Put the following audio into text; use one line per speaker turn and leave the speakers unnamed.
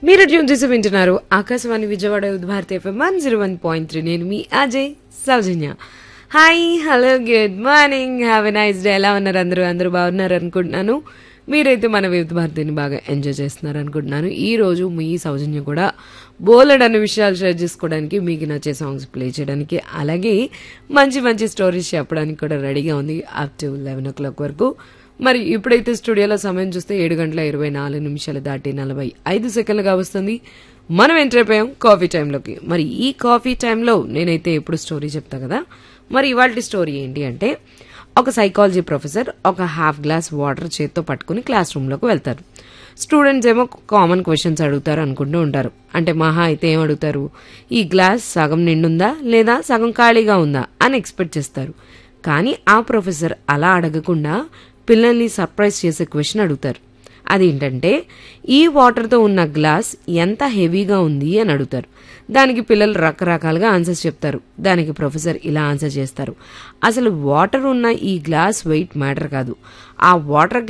మీరు ట్యూన్ చేసి వింటున్నారు Akashvani Vijayawada Bharati FM one zero one point three నేను మీ Ajay Sowjanya hi hello good morning have a nice day ఎలా ఉన్నారు అందరూ అందరూ బాగున్నారు అనుకుంటున్నాను మీరైతే మన వివిధ భారతిని బాగా ఎంజాయ్ చేస్తున్నారు అనుకుంటున్నాను ఈ రోజు మీ సౌజన్య కూడా బోలెడ్ అనే విషయాలు షేర్ చేసుకోవడానికి మీకు నచ్చే సాంగ్స్ ప్లే చేయడానికి అలాగే మంచి మంచి స్టోరీస్ చెప్పడానికి కూడా రెడీగా ఉంది up to eleven o'clock వరకు మరి ఇప్పుడైతే స్టూడియోలో సమయం చూస్తే ఏడు గంటల ఇరవై నాలుగు నిమిషాలు దాటి నలభై ఐదు సెకండ్లుగా వస్తుంది మనం ఎంటర్ అయిపోయాం కాఫీ టైంలోకి మరి ఈ కాఫీ టైంలో నేనైతే ఎప్పుడు స్టోరీ చెప్తా కదా మరి ఇవాళ స్టోరీ ఏంటి అంటే ఒక సైకాలజీ ప్రొఫెసర్ ఒక హాఫ్ గ్లాస్ వాటర్ చేత్తో పట్టుకుని క్లాస్ రూమ్లోకి వెళ్తారు స్టూడెంట్స్ ఏమో కామన్ క్వశ్చన్స్ అడుగుతారు అనుకుంటూ ఉంటారు అంటే మహా అయితే ఏం అడుగుతారు ఈ గ్లాస్ సగం నిండుందా లేదా సగం ఖాళీగా ఉందా అని ఎక్స్పెక్ట్ చేస్తారు కానీ ఆ ప్రొఫెసర్ అలా అడగకుండా పిల్లల్ని సర్ప్రైజ్ చేసే క్వశ్చన్ అడుగుతారు అదేంటంటే ఈ వాటర్తో ఉన్న గ్లాస్ ఎంత హెవీగా ఉంది అని అడుగుతారు దానికి పిల్లలు రకరకాలుగా ఆన్సర్స్ చెప్తారు దానికి ప్రొఫెసర్ ఇలా ఆన్సర్ చేస్తారు అసలు వాటర్ ఉన్న ఈ గ్లాస్ వెయిట్ మ్యాటర్ కాదు ఆ వాటర్